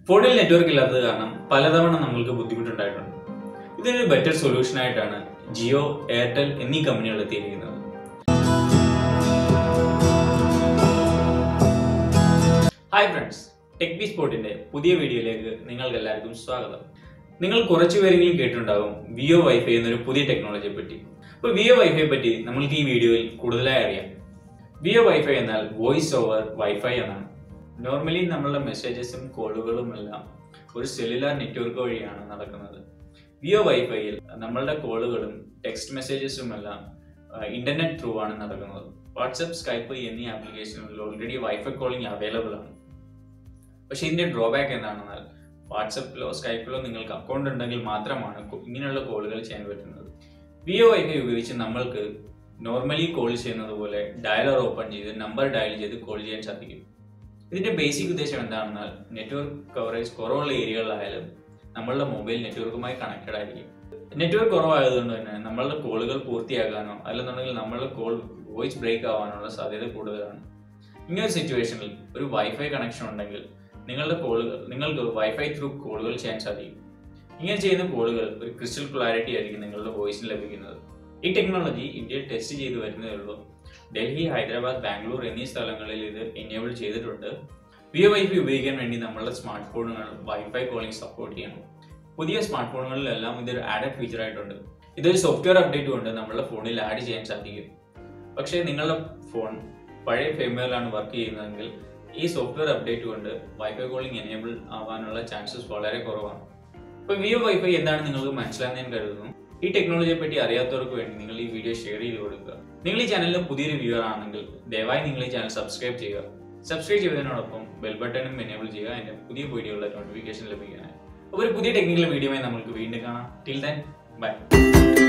ഫോണിൽ നെറ്റ്വർക്ക് ഇല്ലാത്തത് കാരണം പലതവണ നമ്മൾക്ക് ബുദ്ധിമുട്ടുണ്ടായിട്ടുണ്ട് ഇതിനൊരു ബെറ്റർ സൊല്യൂഷൻ ആയിട്ടാണ് ജിയോ എയർടെൽ എന്നീ കമ്പനികൾ എത്തിയിരിക്കുന്നത് ഹായ് ഫ്രണ്ട്സ് ടെക് ബി സ്പോർട്ടിന്റെ പുതിയ വീഡിയോയിലേക്ക് നിങ്ങൾക്ക് എല്ലാവർക്കും സ്വാഗതം നിങ്ങൾ കുറച്ചു പേരെങ്കിലും കേട്ടിട്ടുണ്ടാകും വിയോ വൈഫൈ എന്നൊരു പുതിയ ടെക്നോളജിയെ പറ്റി അപ്പോൾ വിയോ വൈഫൈയെ പറ്റി നമ്മൾക്ക് ഈ വീഡിയോയിൽ കൂടുതലായി അറിയാം വിയോ വൈഫൈ എന്നാൽ വോയിസ് ഓവർ വൈഫൈ എന്നാണ് നോർമലി നമ്മളുടെ മെസ്സേജസും കോളുകളും എല്ലാം ഒരു സെല്ലുലാർ നെറ്റ്വർക്ക് വഴിയാണ് നടക്കുന്നത് വിയോ വൈഫൈയിൽ നമ്മളുടെ കോളുകളും ടെക്സ്റ്റ് മെസ്സേജസും എല്ലാം ഇന്റർനെറ്റ് ത്രൂ ആണ് നടക്കുന്നത് വാട്സപ്പ് സ്കൈപ്പ് എന്നീ ആപ്ലിക്കേഷനുകളിൽ ഓൾറെഡി വൈഫൈ കോളിംഗ് അവൈലബിൾ ആണ് പക്ഷേ ഇതിന്റെ ഡ്രോബാക്ക് എന്താണെന്നാൽ വാട്സപ്പിലോ സ്കൈപ്പിലോ നിങ്ങൾക്ക് അക്കൗണ്ട് ഉണ്ടെങ്കിൽ മാത്രമാണ് കൊ- ഇങ്ങനെയുള്ള കോളുകൾ ചെയ്യാൻ പറ്റുന്നത് വിയോ വൈഫൈ ഉപയോഗിച്ച് നമ്മൾക്ക് നോർമലി കോൾ ചെയ്യുന്നത് പോലെ ഡയലർ ഓപ്പൺ ചെയ്ത് നമ്പർ ഡയൽ ചെയ്ത് കോൾ ചെയ്യാൻ സാധിക്കും ഇതിന്റെ ബേസിക് ഉദ്ദേശം എന്താണെന്നാൽ നെറ്റ്വർക്ക് കവറേജ് കുറവുള്ള ഏരിയകളിലായാലും നമ്മളുടെ മൊബൈൽ നെറ്റ്വർക്കുമായി കണക്റ്റഡ് ആയിരിക്കും നെറ്റ്വർക്ക് കുറവായതുകൊണ്ട് തന്നെ നമ്മളുടെ കോളുകൾ പൂർത്തിയാക്കാനോ അല്ലെന്നുണ്ടെങ്കിൽ നമ്മളുടെ കോൾ വോയിസ് ബ്രേക്ക് ആവാനുള്ള സാധ്യത കൂടുതലാണ് ഇങ്ങനെ ഒരു സിറ്റുവേഷനിൽ ഒരു വൈഫൈ കണക്ഷൻ ഉണ്ടെങ്കിൽ നിങ്ങളുടെ കോളുകൾ നിങ്ങൾക്ക് വൈഫൈ ത്രൂ കോളുകൾ ചെയ്യാൻ സാധിക്കും ഇങ്ങനെ ചെയ്യുന്ന കോളുകൾ ഒരു ക്രിസ്റ്റൽ ക്ലാരിറ്റി ആയിരിക്കും നിങ്ങളുടെ വോയിസിന് ലഭിക്കുന്നത് ഈ ടെക്നോളജി ഇന്ത്യയിൽ ടെസ്റ്റ് ചെയ്ത് വരുന്നതേ ഉള്ളൂ ഡൽഹി ഹൈദരാബാദ് ബാംഗ്ലൂർ എന്നീ സ്ഥലങ്ങളിൽ ഇത് എനേബിൾ ചെയ്തിട്ടുണ്ട് വിയോ വൈഫൈ ഉപയോഗിക്കാൻ വേണ്ടി നമ്മളുടെ സ്മാർട്ട് ഫോണുകൾ വൈഫൈ കോളിംഗ് സപ്പോർട്ട് ചെയ്യണം പുതിയ സ്മാർട്ട് ഫോണുകളിലെല്ലാം ഇതൊരു ആഡഡ് ഫീച്ചർ ആയിട്ടുണ്ട് ഇതൊരു സോഫ്റ്റ്വെയർ അപ്ഡേറ്റ് കൊണ്ട് നമ്മുടെ ഫോണിൽ ആഡ് ചെയ്യാൻ സാധിക്കും പക്ഷേ നിങ്ങളുടെ ഫോൺ പഴയ ഫേമിയറിലാണ് വർക്ക് ചെയ്യുന്നതെങ്കിൽ ഈ സോഫ്റ്റ്വെയർ അപ്ഡേറ്റ് കൊണ്ട് വൈഫൈ കോളിംഗ് എനേബിൾ ആവാനുള്ള ചാൻസസ് വളരെ കുറവാണ് ഇപ്പോൾ വിയോ വൈഫൈ എന്താണ് നിങ്ങൾക്ക് മനസ്സിലായെന്ന് ഞാൻ കരുതുന്നു ഈ ടെക്നോളജിയെ പറ്റി അറിയാത്തവർക്ക് വേണ്ടി നിങ്ങൾ ഈ വീഡിയോ ഷെയർ ചെയ്ത് കൊടുക്കുക നിങ്ങൾ ഈ ചാനലിലെ പുതിയൊരു വ്യൂവർ ആണെങ്കിൽ ദയവായി നിങ്ങൾ ഈ ചാനൽ സബ്സ്ക്രൈബ് ചെയ്യുക സബ്സ്ക്രൈബ് ചെയ്തതിനോടൊപ്പം ബെൽ ബട്ടണും എനേബിൾ ചെയ്യുക എൻ്റെ പുതിയ വീഡിയോയുടെ നോട്ടിഫിക്കേഷൻ ലഭിക്കാനായി അപ്പോൾ ഒരു പുതിയ ടെക്നിക്കൽ വീഡിയോയുമായി നമുക്ക് വീണ്ടും കാണാം ടിൽ ദൻ ബൈ